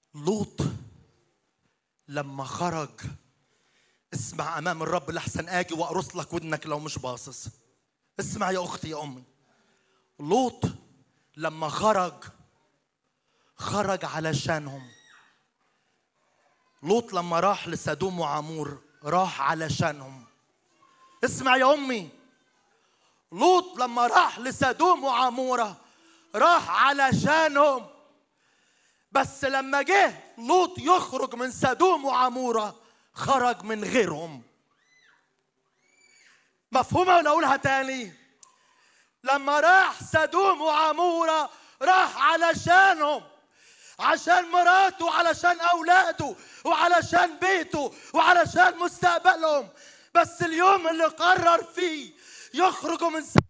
لوط لما خرج اسمع امام الرب لحسن اجي واقرص لك ودنك لو مش باصص اسمع يا اختي يا امي لوط لما خرج خرج علشانهم لوط لما راح لسدوم وعمور راح علشانهم اسمع يا امي لوط لما راح لسدوم وعموره راح علشانهم بس لما جه لوط يخرج من سدوم وعموره خرج من غيرهم مفهومه ولا اقولها تاني لما راح سدوم وعموره راح علشانهم عشان مراته وعلشان اولاده وعلشان بيته وعلشان مستقبلهم بس اليوم اللي قرر فيه يخرجوا من